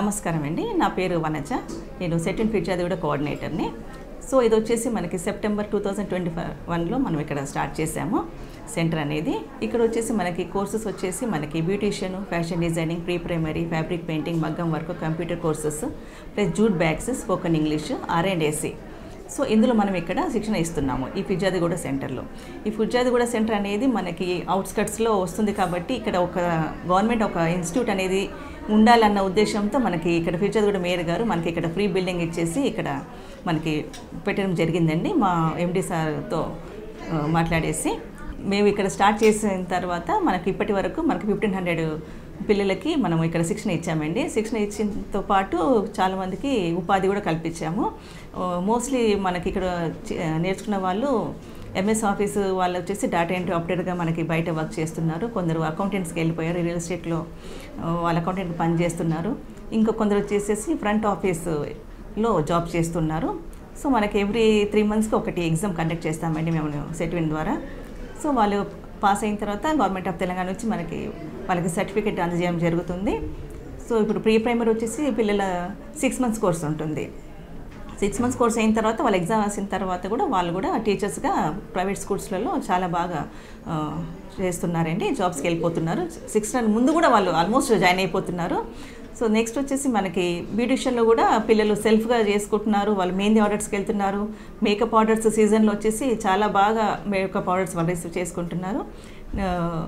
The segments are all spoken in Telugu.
నమస్కారం అండి నా పేరు వనజ నేను సెటిన్ ఫిర్జాది కూడా కోఆర్డినేటర్ని సో ఇది వచ్చేసి మనకి September two thousand twenty five వన్లో మనం ఇక్కడ స్టార్ట్ చేసాము సెంటర్ అనేది ఇక్కడ వచ్చేసి మనకి కోర్సెస్ వచ్చేసి మనకి beautician fashion designing pre primary fabric painting మగ్గం work computer courses plus jute bags spoken English R and AC so ఇందులో మనం ఇక్కడ శిక్షణ ఇస్తున్నాము ఈ ఫిర్జాదిగూడ సెంటర్లో ఈ ఫిర్జాదిగూడ సెంటర్ అనేది మనకి అవుట్స్కట్స్లో వస్తుంది కాబట్టి ఇక్కడ ఒక గవర్నమెంట్ ఒక ఇన్స్టిట్యూట్ అనేది ఉండాలన్న ఉద్దేశంతో మనకి ఇక్కడ ఫిర్జాదిగూడ మేయర్ గారు మనకి ఇక్కడ ఫ్రీ బిల్డింగ్ ఇచ్చేసి ఇక్కడ మనకి పెట్టడం జరిగిందండి మా ఎండి సార్తో ఆ, మాట్లాడేసి మేము ఇక్కడ స్టార్ట్ చేసిన తర్వాత మనకి ఇప్పటి వరకు మనకి ఫిఫ్టీన్ హండ్రెడ్ పిల్లలకి మనం ఇక్కడ శిక్షణ ఇచ్చామండి శిక్షణ ఇచ్చినతో పాటు చాలామందికి ఉపాధి కూడా కల్పించాము మోస్ట్లీ మనకి ఇక్కడ చి- నేర్చుకున్న వాళ్ళు ఎంఎస్ ఆఫీస్ వాళ్ళు వచ్చేసి డేటా ఎంట్రీ ఆపరేటర్గా మనకి బయట వర్క్ చేస్తున్నారు కొందరు అకౌంటెంట్స్కి వెళ్ళిపోయారు రియల్ ఎస్టేట్లో ఆ, వాళ్ళ అకౌంటెంట్ పని చేస్తున్నారు ఇంకా కొందరు వచ్చేసేసి ఫ్రంట్ ఆఫీస్లో జాబ్ చేస్తున్నారు సో మనకి ఎవ్రీ త్రీ మంత్స్కి ఒకటి ఎగ్జామ్ కండక్ట్ చేస్తామండి మేము సెట్విన్ ద్వారా సో వాళ్ళు పాస్ అయిన తర్వాత గవర్నమెంట్ ఆఫ్ తెలంగాణ నుంచి మనకి వాళ్ళకి సర్టిఫికేట్ అందజేయడం జరుగుతుంది సో ఇప్పుడు ప్రీ ప్రైమరీ వచ్చేసి పిల్లల సిక్స్ మంత్స్ కోర్స్ ఉంటుంది సిక్స్ మంత్స్ కోర్స్ అయిన తర్వాత వాళ్ళు ఎగ్జామ్ రాసిన తర్వాత కూడా వాళ్ళు కూడా టీచర్స్గా ప్రైవేట్ స్కూల్స్లలో చాలా బాగా ఆ, చేస్తున్నారండి జాబ్స్కి వెళ్ళిపోతున్నారు సిక్స్ ముందు కూడా వాళ్ళు ఆల్మోస్ట్ జాయిన్ అయిపోతున్నారు సో నెక్స్ట్ వచ్చేసి మనకి బ్యూటిషియన్లో కూడా పిల్లలు సెల్ఫ్గా చేసుకుంటున్నారు వాళ్ళు మెహందీ ఆర్డర్స్కి వెళ్తున్నారు మేకప్ ఆర్డర్స్ సీజన్లో వచ్చేసి చాలా బాగా మేకప్ ఆర్డర్స్ వాళ్ళు రిసీవ్ చేసుకుంటున్నారు ఆ,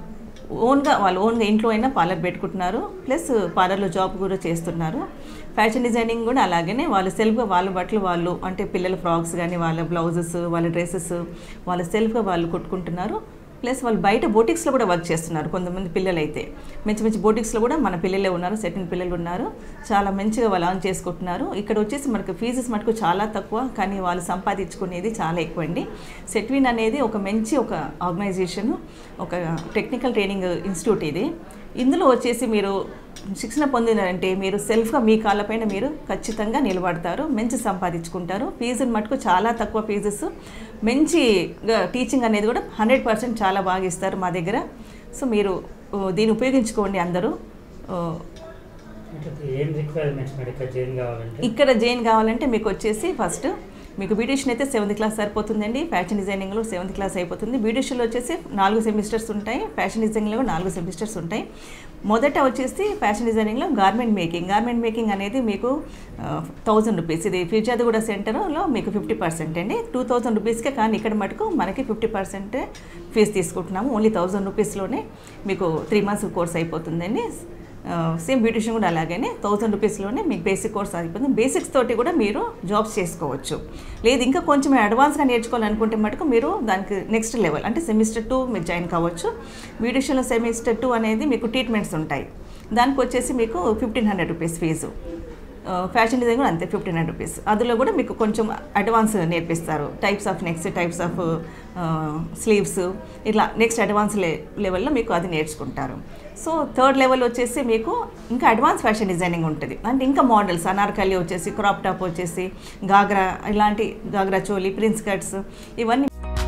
ఓన్గా వాళ్ళు ఓన్గా ఇంట్లో అయినా పార్లర్ పెట్టుకుంటున్నారు ప్లస్ పార్లర్లో జాబ్ కూడా చేస్తున్నారు ఫ్యాషన్ డిజైనింగ్ కూడా అలాగనే వాళ్ళు సెల్ఫ్గా వాళ్ళ బట్టలు వాళ్ళు అంటే పిల్లల ఫ్రాక్స్ కానీ వాళ్ళ బ్లౌజెస్ వాళ్ళ డ్రెస్సెస్ వాళ్ళ సెల్ఫ్గా వాళ్ళు కుట్టుకుంటున్నారు ప్లస్ వాళ్ళు బయట బోటిక్స్లో కూడా వర్క్ చేస్తున్నారు కొంతమంది పిల్లలు అయితే మంచి మంచి బోటిక్స్లో కూడా మన పిల్లలే ఉన్నారు సెటిన్ పిల్లలు ఉన్నారు చాలా మంచిగా వాళ్ళు ఆన్ చేసుకుంటున్నారు ఇక్కడ వచ్చేసి మనకు ఫీజెస్ మటుకు చాలా తక్కువ కానీ వాళ్ళు సంపాదించుకునేది చాలా ఎక్కువ అండి సెట్విన్ అనేది ఒక మంచి ఒక ఆర్గనైజేషన్ ఒక టెక్నికల్ ట్రైనింగ్ ఇన్స్టిట్యూట్ ఇది ఇందులో వచ్చేసి మీరు శిక్షణ పొందినారంటే మీరు సెల్ఫ్గా మీ కాళ్ళపైన మీరు ఖచ్చితంగా నిలబడతారు మంచి సంపాదించుకుంటారు ఫీజుని మటుకు చాలా తక్కువ ఫీజెస్ మంచిగా టీచింగ్ అనేది కూడా హండ్రెడ్ పర్సెంట్ చాలా బాగా ఇస్తారు మా దగ్గర సో మీరు ఓ, దీన్ని ఉపయోగించుకోండి అందరూ ఓ, అంటే ఏం రిక్వైర్మెంట్స్ మరి ఇక్కడ జాయిన్ కావాలంటే ఇక్కడ జైన్ కావాలంటే మీకు వచ్చేసి ఫస్ట్ మీకు బ్యూటిషియన్ అయితే సెవెంత్ క్లాస్ సరిపోతుందండి ఫ్యాషన్ డిజైనింగ్లో సెవెంత్ క్లాస్ అయిపోతుంది బ్యూటిషియన్లో వచ్చేసి నాలుగు సెమిస్టర్స్ ఉంటాయి ఫ్యాషన్ డిజైనింగ్లో కూడా నాలుగు సెమిస్టర్స్ ఉంటాయి మొదట వచ్చేసి ఫ్యాషన్ డిజైనింగ్లో గార్మెంట్ మేకింగ్ గార్మెంట్ మేకింగ్ అనేది మీకు థౌజండ్ రూపీస్ ఇది ఫీజాది కూడా సెంటర్లో మీకు ఫిఫ్టీ పర్సెంట్ అండి టూ థౌజండ్ రూపీస్కే కానీ ఇక్కడ మటుకు మనకి ఫిఫ్టీ పర్సెంట్ ఫీజు తీసుకుంటున్నాము ఓన్లీ థౌజండ్ రూపీస్లోనే మీకు త్రీ మంత్స్ కోర్స్ అయిపోతుందండి సేమ్ బ్యూటిషియన్ కూడా అలాగనే థౌసండ్ రూపీస్లోనే మీకు బేసిక్ కోర్స్ అయిపోతుంది బేసిక్స్ తోటి కూడా మీరు జాబ్స్ చేసుకోవచ్చు లేదు ఇంకా కొంచెం అడ్వాన్స్గా నేర్చుకోవాలనుకుంటే మటుకు మీరు దానికి నెక్స్ట్ లెవెల్ అంటే సెమిస్టర్ టూ మీరు జాయిన్ కావచ్చు బ్యూటిషియన్లో సెమిస్టర్ టూ అనేది మీకు ట్రీట్మెంట్స్ ఉంటాయి దానికి వచ్చేసి మీకు fifteen hundred rupees fees fashion design కూడా అంతే ఫిఫ్టీన్ హండ్రెడ్ రూపీస్ అందులో కూడా మీకు కొంచెం అడ్వాన్స్ నేర్పిస్తారు types of next types of sleeves ఇట్లా నెక్స్ట్ అడ్వాన్స్ లే లెవెల్లో మీకు అది నేర్చుకుంటారు సో థర్డ్ లెవెల్ వచ్చేసి మీకు ఇంకా అడ్వాన్స్ ఫ్యాషన్ డిజైనింగ్ ఉంటుంది అంటే ఇంకా మోడల్స్ అనార్కలి వచ్చేసి క్రాప్ టాప్ వచ్చేసి గాగ్రా ఇలాంటి గాగ్రా చోలి ప్రిన్స్ కట్స్ ఇవన్నీ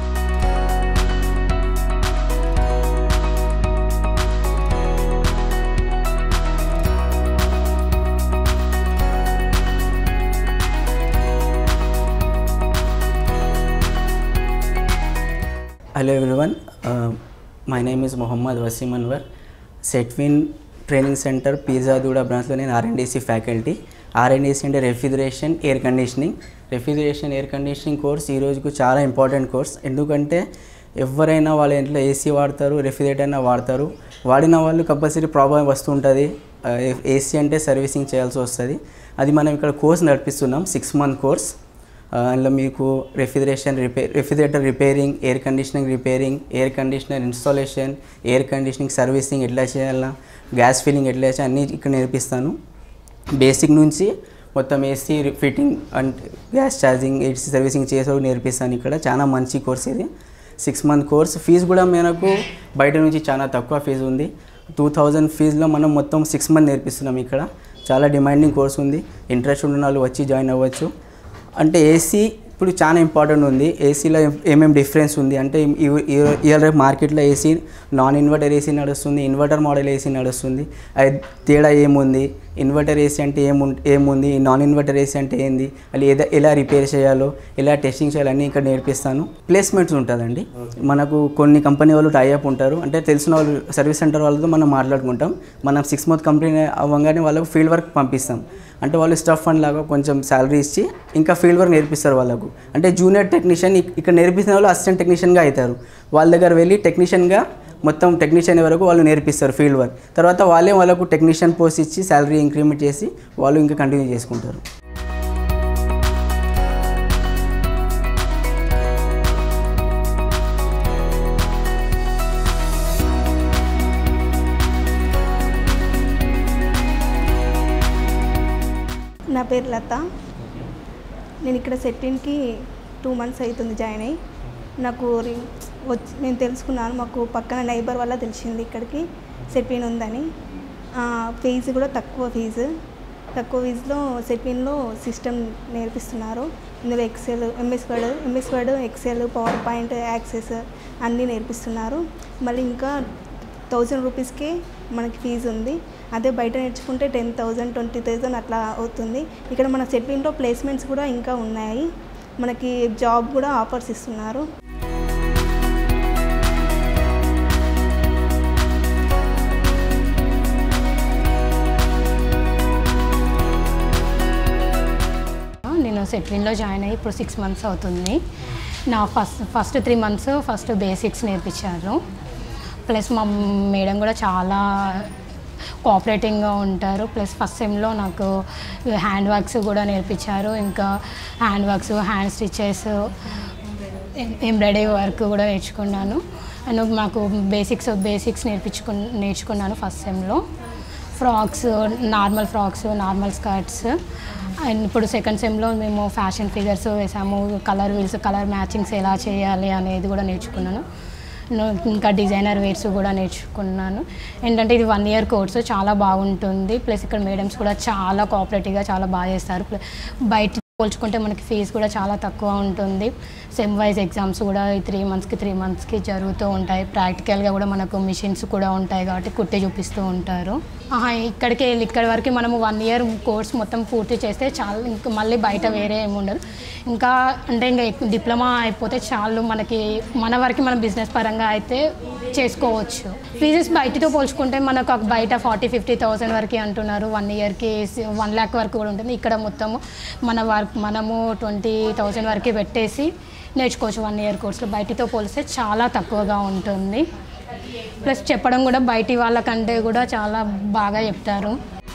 Hello everyone, uh, my name is Muhammad Wasim Anwar, Setwin training centre Peerzadiguda బ్రాంచ్లో నేను ఆర్ఎండిసి ఫ్యాకల్టీ ఆర్ఎండిసి అంటే refrigeration air conditioning refrigeration air conditioning course ఈ రోజుకు చాలా ఇంపార్టెంట్ కోర్స్ ఎందుకంటే ఎవరైనా వాళ్ళ ఇంట్లో ఏసీ వాడతారు రెఫ్రిజరేటర్ అయినా వాడతారు వాడిన వాళ్ళు కంపల్సరీ ప్రాబ్లం వస్తుంటుంది ఏసీ అంటే సర్వీసింగ్ చేయాల్సి వస్తుంది అది మనం ఇక్కడ కోర్స్ నడిపిస్తున్నాం సిక్స్ మంత్ కోర్స్ ఆ, అందులో మీకు refrigeration repair refrigerator repairing air conditioning repairing air conditioner installation air conditioning servicing ఎట్లా చేయాలా గ్యాస్ ఫిల్లింగ్ ఎట్లా చేయాలి అన్నీ ఇక్కడ నేర్పిస్తాను బేసిక్ నుంచి మొత్తం AC fitting and gas charging AC servicing చేసే నేర్పిస్తాను ఇక్కడ చాలా మంచి కోర్స్ ఇది సిక్స్ మంత్ కోర్స్ ఫీజు కూడా మనకు బయట నుంచి చాలా తక్కువ ఫీజు ఉంది టూ థౌజండ్ ఫీజులో మనం మొత్తం సిక్స్ మంత్ నేర్పిస్తున్నాం ఇక్కడ చాలా డిమాండింగ్ కోర్స్ ఉంది ఇంట్రెస్ట్ ఉన్న వాళ్ళు వచ్చి జాయిన్ అవ్వచ్చు అంటే ఏసీ ఇప్పుడు చాలా ఇంపార్టెంట్ ఉంది ఏసీలో ఏమేమి డిఫరెన్స్ ఉంది అంటే ఇవ- ఇవ- ఇవాళ రేపు మార్కెట్లో ఏసీ నాన్ ఇన్వర్టర్ ఏసీ నడుస్తుంది ఇన్వర్టర్ మోడల్ ఏసీ నడుస్తుంది అది తేడా ఏముంది ఇన్వర్టర్ ఏసీ అంటే ఏము ఏముంది నాన్ ఇన్వర్టర్ ఏసీ అంటే ఏంది అది ఏదా ఎలా రిపేర్ చేయాలో ఎలా టెస్టింగ్ చేయాలో అన్నీ ఇక్కడ నేర్పిస్తాను ప్లేస్మెంట్స్ ఉంటుందండి మనకు కొన్ని కంపెనీ వాళ్ళు టైఅప్ ఉంటారు అంటే తెలిసిన వాళ్ళు సర్వీస్ సెంటర్ వాళ్ళతో మనం మాట్లాడుకుంటాం మనం సిక్స్ మంత్ కంపెనీ అవ్వగానే వాళ్ళకు ఫీల్డ్ వర్క్ పంపిస్తాం అంటే వాళ్ళు స్టఫ్ ఫండ్ లాగా కొంచెం శాలరీ ఇచ్చి ఇంకా ఫీల్డ్ వర్క్ నేర్పిస్తారు వాళ్ళకు అంటే జూనియర్ టెక్నీషియన్ ఇక్కడ నేర్పించిన వాళ్ళు అసిస్టెంట్ టెక్నీషియన్గా అవుతారు వాళ్ళ దగ్గర వెళ్ళి టెక్నీషియన్గా మొత్తం టెక్నీషియన్ వరకు వాళ్ళు నేర్పిస్తారు ఫీల్డ్ వర్క్ తర్వాత వాళ్ళే వాళ్ళకు టెక్నీషియన్ పోస్ట్ ఇచ్చి శాలరీ ఇంక్రిమెంట్ చేసి వాళ్ళు ఇంకా కంటిన్యూ చేసుకుంటారు నా పేరు లత నేను ఇక్కడ సెట్టిన్కి టూ మంత్స్ అవుతుంది జాయిన్ అయ్యి నాకు రి- వచ్చి నేను తెలుసుకున్నాను మాకు పక్కన నైబర్ వల్ల తెలిసింది ఇక్కడికి సెట్పిన్ ఉందని ఆ, ఫీజు కూడా తక్కువ ఫీజు తక్కువ ఫీజులో సెట్పిన్లో సిస్టమ్ నేర్పిస్తున్నారు ఇందులో Excel MS Word MS Word Excel PowerPoint Access అన్నీ నేర్పిస్తున్నారు మళ్ళీ ఇంకా థౌజండ్ రూపీస్కి మనకి ఫీజు ఉంది అదే బయట నేర్చుకుంటే టెన్ థౌజండ్ ట్వంటీ థౌజండ్ అట్లా అవుతుంది ఇక్కడ మన సెట్విన్లో ప్లేస్మెంట్స్ కూడా ఇంకా ఉన్నాయి మనకి జాబ్ కూడా ఆఫర్స్ ఇస్తున్నారు నేను సెట్విన్లో జాయిన్ అయ్యి ఇప్పుడు సిక్స్ మంత్స్ అవుతుంది నా first first three months first basics నేర్పించారు ప్లస్ మా మేడం కూడా చాలా కోఆపరేటింగ్గా ఉంటారు ప్లస్ ఫస్ట్ సెమ్లో నాకు హ్యాండ్ వర్క్స్ కూడా నేర్పించారు ఇంకా hand works hand stitches embroidery work కూడా నేర్చుకున్నాను అండ్ మాకు బేసిక్స్ బేసిక్స్ నేర్పించుకు నేర్చుకున్నాను ఫస్ట్ సెమ్లో frocks normal frocks normal skirts and ఇప్పుడు సెకండ్ సెమ్లో మేము ఫ్యాషన్ ఫిగర్స్ వేసాము కలర్ వీల్స్ కలర్ మ్యాచింగ్స్ ఎలా చేయాలి అనేది కూడా నేర్చుకున్నాను ను- ఇంకా డిజైనర్ వేర్స్ కూడా నేర్చుకున్నాను ఏంటంటే ఇది వన్ ఇయర్ కోర్సు చాలా బాగుంటుంది ప్లస్ ఇక్కడ మేడమ్స్ కూడా చాలా కోఆపరేటివ్గా చాలా బాగా చేస్తారు ప్ల- బయట పోల్చుకుంటే మనకి ఫీజు కూడా చాలా తక్కువ ఉంటుంది సెమ్ వైజ్ ఎగ్జామ్స్ కూడా ఈ త్రీ మంత్స్కి త్రీ మంత్స్కి జరుగుతూ ఉంటాయి ప్రాక్టికల్గా కూడా మనకు మిషన్స్ కూడా ఉంటాయి కాబట్టి కుట్టి చూపిస్తూ ఉంటారు ఆహా, ఇక్కడికి వెళ్ళి ఇక్కడి వరకు మనము వన్ ఇయర్ కోర్స్ మొత్తం పూర్తి చేస్తే చాలా ఇంకా మళ్ళీ బయట వేరే ఏమి ఉండదు ఇంకా అంటే ఇంకా ఎక్కు- డిప్లొమా అయిపోతే చాలు మనకి మన వరకు మన బిజినెస్ పరంగా అయితే చేసుకోవచ్చు ఫీజెస్ బయటతో పోల్చుకుంటే మనకు ఒక బయట ఫార్టీ ఫిఫ్టీ థౌసండ్ వరకు అంటున్నారు వన్ ఇయర్కి వన్ ల్యాక్ వరకు కూడా ఉంటుంది ఇక్కడ మొత్తము మన వర్క్ మనము ట్వంటీ థౌసండ్ వరకు పెట్టేసి నేర్చుకోవచ్చు వన్ ఇయర్ కోర్సులో బయటితో పోలిస్తే చాలా తక్కువగా ఉంటుంది ప్లస్ చెప్పడం కూడా బయటి వాళ్ళకంటే కూడా చాలా బాగా చెప్తారు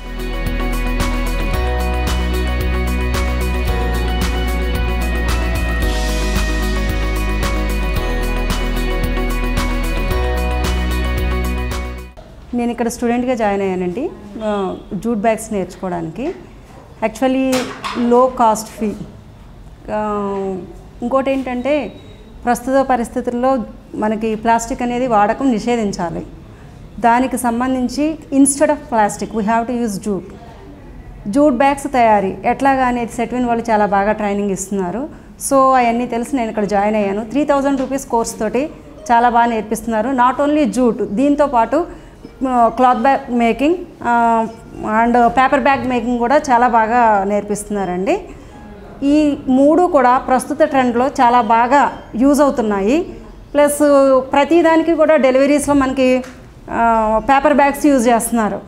నేను ఇక్కడ స్టూడెంట్గా జాయిన్ అయ్యానండి ఆ, జూట్ బ్యాగ్స్ నేర్చుకోవడానికి యాక్చువల్లీ లో కాస్ట్ ఫీ ఆ, ఇంకోటి ఏంటంటే ప్రస్తుత పరిస్థితుల్లో మనకి ప్లాస్టిక్ అనేది వాడకం నిషేధించాలి దానికి సంబంధించి instead of plastic we have to use jute jute bags తయారీ ఎట్లాగా అనేది సెట్విన్ వాళ్ళు చాలా బాగా ట్రైనింగ్ ఇస్తున్నారు సో అవన్నీ తెలిసి నేను ఇక్కడ జాయిన్ అయ్యాను త్రీ థౌజండ్ రూపీస్ కోర్స్ తోటి చాలా బాగా నేర్పిస్తున్నారు నాట్ ఓన్లీ జూట్ దీంతో పాటు cloth bag making and paper bag making కూడా చాలా బాగా నేర్పిస్తున్నారండి ఈ మూడు కూడా ప్రస్తుత ట్రెండ్లో చాలా బాగా యూజ్ అవుతున్నాయి ప్లస్ ప్రతిదానికి కూడా డెలివరీస్లో మనకి పేపర్ బ్యాగ్స్ యూజ్ చేస్తున్నారు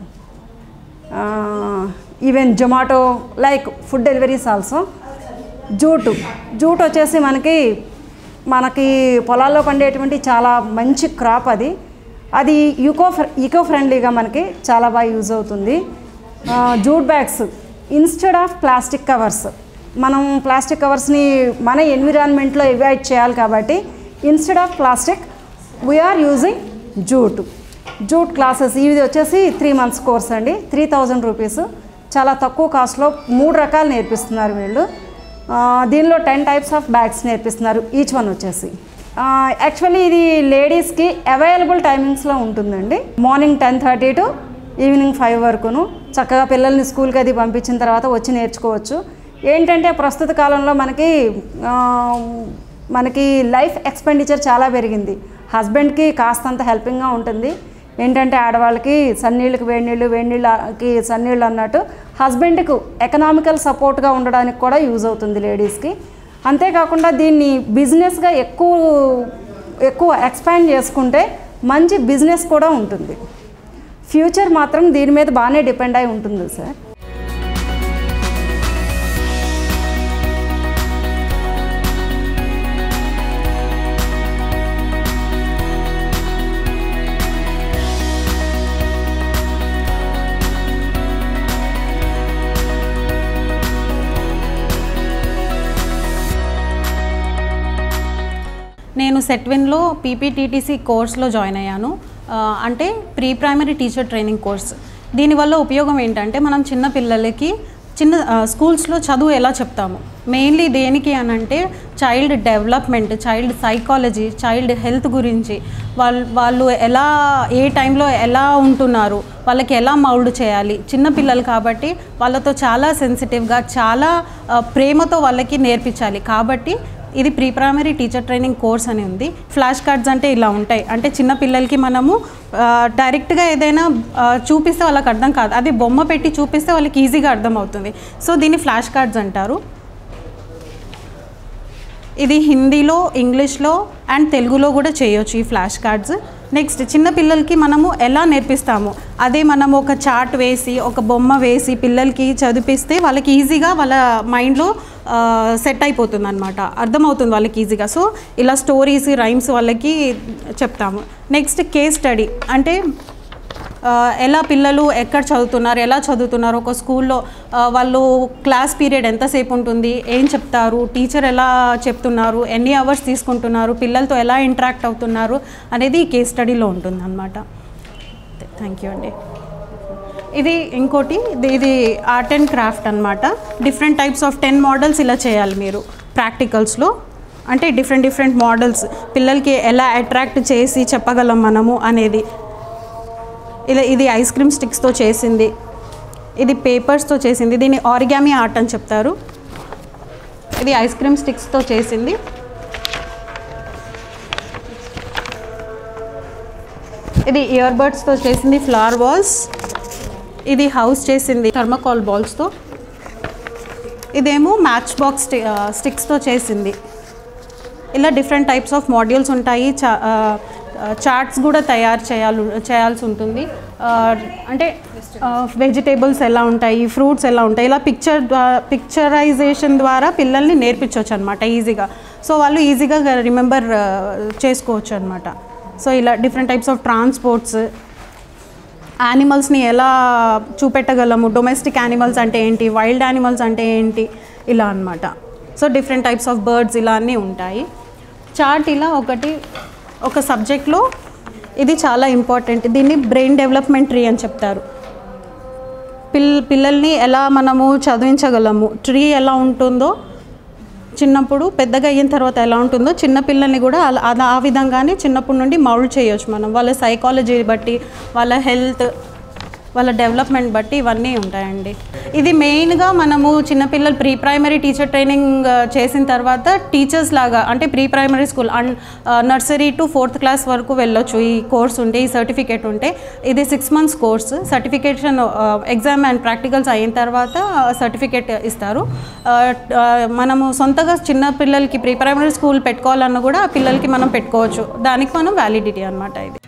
even Zomato like food deliveries also jute jute వచ్చేసి మనకి మనకి పొలాల్లో పండేటువంటి చాలా మంచి క్రాప్ అది అది ఈకో ఈకో ఫ్రెండ్లీగా మనకి చాలా బాగా యూజ్ అవుతుంది ఆ, jute bags instead of plastic covers మనం ప్లాస్టిక్ కవర్స్ని మన ఎన్విరాన్మెంట్లో ఎవాయిడ్ చేయాలి కాబట్టి instead of plastic we are using jute jute classes ఇది వచ్చేసి త్రీ మంత్స్ కోర్స్ అండి త్రీ థౌజండ్ రూపీస్ చాలా తక్కువ కాస్ట్లో మూడు రకాలు నేర్పిస్తున్నారు వీళ్ళు ఆ, దీనిలో టెన్ టైప్స్ ఆఫ్ బ్యాగ్స్ నేర్పిస్తున్నారు ఈచ్ వన్ వచ్చేసి యాక్చువల్లీ ఇది లేడీస్కి అవైలబుల్ టైమింగ్స్లో ఉంటుందండి morning ten thirty to evening five వరకును చక్కగా పిల్లల్ని స్కూల్కి అది పంపించిన తర్వాత వచ్చి నేర్చుకోవచ్చు ఏంటంటే ప్రస్తుత కాలంలో మనకి ఆ, మనకి లైఫ్ ఎక్స్పెండిచర్ చాలా పెరిగింది హస్బెండ్కి కాస్తంత హెల్పింగ్గా ఉంటుంది ఏంటంటే ఆడవాళ్ళకి సన్నీళ్ళకి వేడినీళ్ళు వేడినీళ్ళకి సన్నీళ్ళు అన్నట్టు హస్బెండ్కు ఎకనామికల్ సపోర్ట్గా ఉండడానికి కూడా యూజ్ అవుతుంది లేడీస్కి అంతేకాకుండా దీన్ని బిజినెస్గా ఎక్కువ ఎక్కువ ఎక్స్పాండ్ చేసుకుంటే మంచి బిజినెస్ కూడా ఉంటుంది ఫ్యూచర్ మాత్రం దీని మీద బాగానే డిపెండ్ అయి ఉంటుంది సార్ నేను సెట్విన్లో పీపీటీటీసీ కోర్స్లో జాయిన్ అయ్యాను ఆ, అంటే pre primary teacher training course దీనివల్ల ఉపయోగం ఏంటంటే మనం చిన్న పిల్లలకి చిన్న ఆ, స్కూల్స్లో చదువు ఎలా చెప్తాము మెయిన్లీ దేనికి అని అంటే child development child psychology child health గురించి వాళ్ళు వాళ్ళు ఎలా ఏ టైంలో ఎలా ఉంటున్నారు వాళ్ళకి ఎలా మౌల్డ్ చేయాలి చిన్న పిల్లలు కాబట్టి వాళ్ళతో చాలా సెన్సిటివ్గా చాలా ఆ, ప్రేమతో వాళ్ళకి నేర్పించాలి కాబట్టి ఇది pre primary teacher training course అని ఉంది ఫ్లాష్ కార్డ్స్ అంటే ఇలా ఉంటాయి అంటే చిన్న పిల్లలకి మనము ఆ, డైరెక్ట్గా ఏదైనా ఆ, చూపిస్తే వాళ్ళకి అర్థం కాదు అది బొమ్మ పెట్టి చూపిస్తే వాళ్ళకి ఈజీగా అర్థం అవుతుంది సో దీన్ని ఫ్లాష్ కార్డ్స్ అంటారు ఇది హిందీలో ఇంగ్లీష్లో అండ్ తెలుగులో కూడా చేయొచ్చు ఈ ఫ్లాష్ కార్డ్స్ నెక్స్ట్ చిన్న పిల్లలకి మనము ఎలా నేర్పిస్తాము అదే మనము ఒక చార్ట్ వేసి ఒక బొమ్మ వేసి పిల్లలకి చదివిస్తే వాళ్ళకి ఈజీగా వాళ్ళ మైండ్లో సెట్ అయిపోతుంది అనమాట అర్థమవుతుంది వాళ్ళకి ఈజీగా సో ఇలా స్టోరీస్ రైమ్స్ వాళ్ళకి చెప్తాము నెక్స్ట్ కేస్ స్టడీ అంటే ఆ, ఎలా పిల్లలు ఎక్కడ చదువుతున్నారు ఎలా చదువుతున్నారు ఒక స్కూల్లో ఆ, వాళ్ళు క్లాస్ పీరియడ్ ఎంతసేపు ఉంటుంది ఏం చెప్తారు టీచర్ ఎలా చెప్తున్నారు ఎన్ని అవర్స్ తీసుకుంటున్నారు పిల్లలతో ఎలా ఇంటరాక్ట్ అవుతున్నారు అనేది ఈ కేస్ స్టడీలో ఉంటుంది అనమాట థ్యాంక్ యూ అండి ఇది ఇంకోటి ఇది- ఇది ఆర్ట్ అండ్ క్రాఫ్ట్ అనమాట different types of ten models ఇలా చేయాలి మీరు ప్రాక్టికల్స్లో అంటే డిఫరెంట్ డిఫరెంట్ మోడల్స్ పిల్లలకి ఎలా అట్రాక్ట్ చేసి చెప్పగలం మనము అనేది ఇలా ఇది ఐస్ క్రీమ్ స్టిక్స్తో చేసింది ఇది పేపర్స్తో చేసింది దీన్ని ఆరిగామి ఆర్ట్ అని చెప్తారు ఇది ఐస్ క్రీమ్ స్టిక్స్తో చేసింది ఇది ఇయర్ బడ్స్తో చేసింది ఫ్లవర్ బాల్స్ ఇది హౌస్ చేసింది థర్మకాల్ బాల్స్తో ఇదేమో మ్యాచ్ బాక్స్ స్టిక్స్తో చేసింది ఇలా డిఫరెంట్ టైప్స్ ఆఫ్ మాడ్యూల్స్ ఉంటాయి చా చార్ట్స్ కూడా తయారు చేయాలి చేయాల్సి ఉంటుంది ఆ, అంటే వెజిటేబుల్స్ ఎలా ఉంటాయి ఫ్రూట్స్ ఎలా ఉంటాయి ఇలా పిక్చర్ పిక్చరైజేషన్ ద్వారా పిల్లల్ని నేర్పించవచ్చు అనమాట ఈజీగా సో వాళ్ళు ఈజీగా రిమెంబర్ చేసుకోవచ్చు అనమాట సో ఇలా డిఫరెంట్ టైప్స్ ఆఫ్ ట్రాన్స్పోర్ట్స్ యానిమల్స్ని ఎలా చూపెట్టగలము డొమెస్టిక్ యానిమల్స్ అంటే ఏంటి వైల్డ్ యానిమల్స్ అంటే ఏంటి ఇలా అన్నమాట so different types of birds ఇలా అన్నీ ఉంటాయి చార్ట్ ఇలా ఒకటి ఒక సబ్జెక్ట్లో ఇది చాలా ఇంపార్టెంట్ దీన్ని బ్రెయిన్ డెవలప్మెంట్ ట్రీ అని చెప్తారు పిల్ పిల్లల్ని ఎలా మనము చదివించగలము ట్రీ ఎలా ఉంటుందో చిన్నప్పుడు పెద్దగా అయిన తర్వాత ఎలా ఉంటుందో చిన్న పిల్లల్ని కూడా అలా అలా- ఆ విధంగానే చిన్నప్పటి నుండి మౌల్డ్ చేయొచ్చు మనం వాళ్ళ సైకాలజీ బట్టి వాళ్ళ హెల్త్ వాళ్ళ డెవలప్మెంట్ బట్టి ఇవన్నీ ఉంటాయండి ఇది మెయిన్గా మనము చిన్నపిల్లలు ప్రీ ప్రైమరీ టీచర్ ట్రైనింగ్ ఆ, చేసిన తర్వాత టీచర్స్ లాగా అంటే pre primary school and nursery to fourth class వరకు వెళ్ళొచ్చు ఈ కోర్స్ ఉంటే ఈ సర్టిఫికేట్ ఉంటే ఇది six months course certification exam and practicals అయిన తర్వాత సర్టిఫికేట్ ఇస్తారు ఆ, ఆ, మనము సొంతగా చిన్న పిల్లలకి ప్రీ ప్రైమరీ స్కూల్ పెట్టుకోవాలన్నా కూడా ఆ పిల్లలకి మనం పెట్టుకోవచ్చు దానికి మనం వ్యాలిడిటీ అనమాట ఇది